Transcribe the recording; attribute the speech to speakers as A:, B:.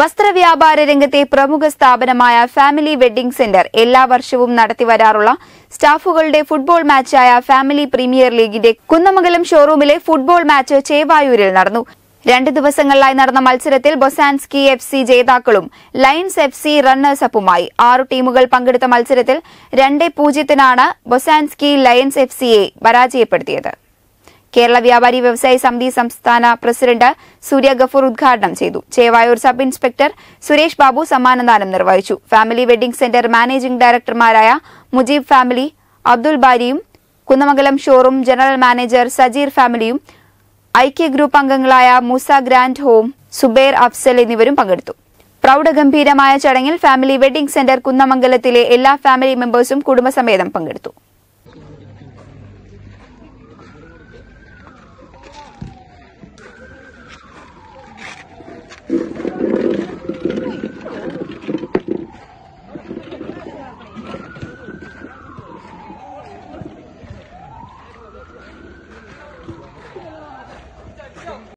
A: വസ്ത്രവ്യാപാര രംഗത്തെ പ്രമുഖ സ്ഥാപനമായ ഫാമിലി വെഡ്ഡിംഗ് സെന്റർ എല്ലാ വർഷവും നടത്തിവരാറുള്ള സ്റ്റാഫുകളുടെ ഫുട്ബോൾ മാച്ചായ ഫാമിലി പ്രീമിയർ ലീഗിന്റെ കുന്നമംഗലം ഷോറൂമിലെ ഫുട്ബോൾ മാച്ച് ചേവായൂരിൽ നടന്നു രണ്ട് ദിവസങ്ങളിലായി നടന്ന മത്സരത്തിൽ ബൊസാൻസ്കി എഫ് സി ജേതാക്കളും ലയൺസ് എഫ് സി റണ്ണേഴ്സ് അപ്പുമായി ആറു ടീമുകൾ പങ്കെടുത്ത മത്സരത്തിൽ രണ്ട് പൂജ്യത്തിനാണ് ബൊസാൻസ്കി ലയൺസ് എഫ് സിയെ പരാജയപ്പെടുത്തിയത് കേരള വ്യാപാരി വ്യവസായി സമിതി സംസ്ഥാന പ്രസിഡന്റ് സൂര്യ ഗഫൂർ ഉദ്ഘാടനം ചെയ്തു ചേവായൂർ സബ് ഇൻസ്പെക്ടർ സുരേഷ് ബാബു സമ്മാനദാനം നിർവഹിച്ചു ഫാമിലി വെഡ്ഡിംഗ് സെന്റർ മാനേജിംഗ് ഡയറക്ടർമാരായ മുജീബ് ഫാമിലി അബ്ദുൽ ബാരിയും Kunnamangalam showroom general manager Sajeer ഫാമിലിയും ഐക്യ ഗ്രൂപ്പ് അംഗങ്ങളായ മൂസ ഗ്രാൻഡ് ഹോം സുബൈർ അഫ്സൽ എന്നിവരും പങ്കെടുത്തു പ്രൗഢഗംഭീരമായ ചടങ്ങിൽ ഫാമിലി വെഡ്ഡിംഗ് സെന്റർ കുന്നമംഗലത്തിലെ എല്ലാ ഫാമിലി മെമ്പേഴ്സും കുടുംബസമേതം പങ്കെടുത്തു